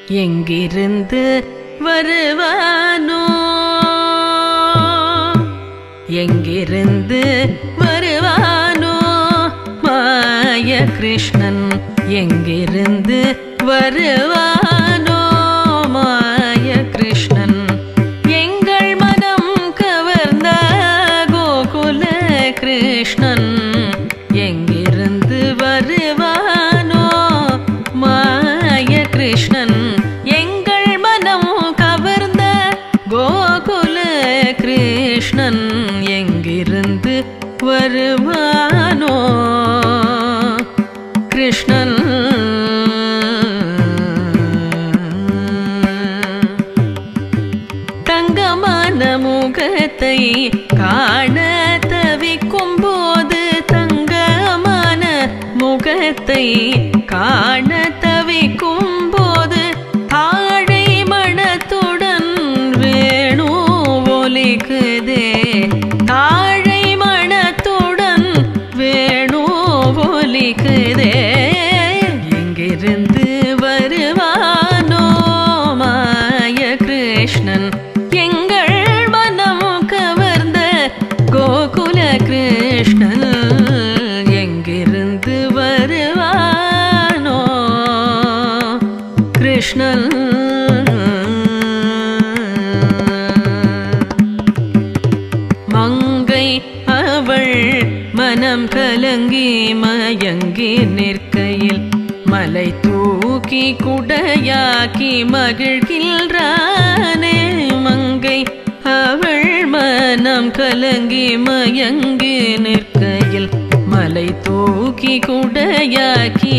எங்கிருந்து வருவானோ எங்கிருந்து வருவானோ மாய கிருஷ்ணன் எங்கிருந்து வருவானோ மாய கிருஷ்ணன் எங்கள் மனம் கவர்ந்த கோகுல கிருஷ்ணன் எங்கிருந்து வருவானோ மாய கிருஷ்ணன் எங்கள் மனம் கவர்ந்த கோகுல கிருஷ்ணன் எங்கிருந்து வருவானோ கிருஷ்ணன் தங்கமான முகத்தை காண தவிக்கும் போது தங்கமான முகத்தை காண தவிக்கும் போது தாழை மணத்துடன் வேணு ஒலிக்குதே தாழை மணத்துடன் வேணு ஒலிக்குதே எங்கிருந்து வருவானோ மாய கிருஷ்ணன் எங்கள் மனம் கவர்ந்த கோகுல கிருஷ்ணன் எங்கிருந்து வருவானோ கிருஷ்ணன் மங்கை அவள் மனம் கலங்கி மயங்கி நிற்கையில் மலை தூக்கி குடையாக்கி மகிழ்கின்றானே மங்கை அவள் மனம் கலங்கி மயங்கி நிற்கையில் மலை தூக்கி குடையாக்கி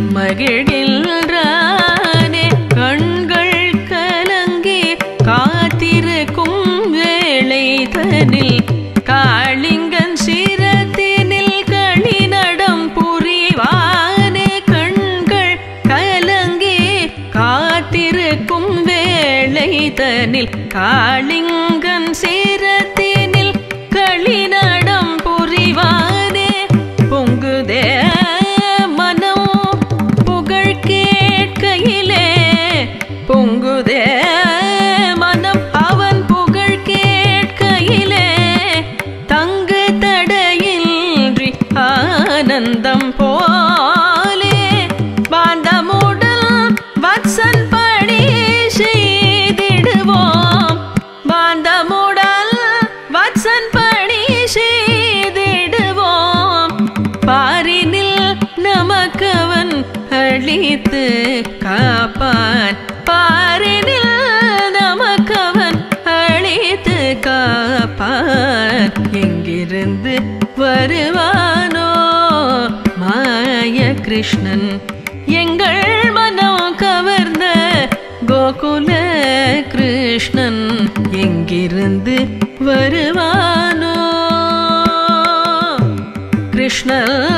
மகிழ்கின்றானே கண்கள் கலங்கி காத்திருக்கும் வேளை தனில் காளிங்கன் சிரத்தினில் களி நடம் புரிவானே கண்கள் கலங்கி காத்திருக்கும் வேளை தனில் காளிங்கன் சிரத்தினில் களி நடம் புரிவானே பொங்குதே மனம் புகழ் கேட்கையிலே பொங்குதே மனம் அவன் புகழ் கேட்கையிலே தங்கு தடையின்றி ஆனந்தம் போலே பாந்தமுடல் வத்சன் பணி செய்திடுவோம் பாந்தமுடல் வத்சன் பணி செய்திடுவோம் பாரினில் நமக்கவன் அழித்து காப்பான் பாரினில் நமக்கவன் அழித்து காப்பான் எங்கிருந்து வருவானோ மாய கிருஷ்ணன் எங்கள் மனம் கவர்ந்த கோகுல கிருஷ்ணன் எங்கிருந்து வருவானோ கிருஷ்ணன்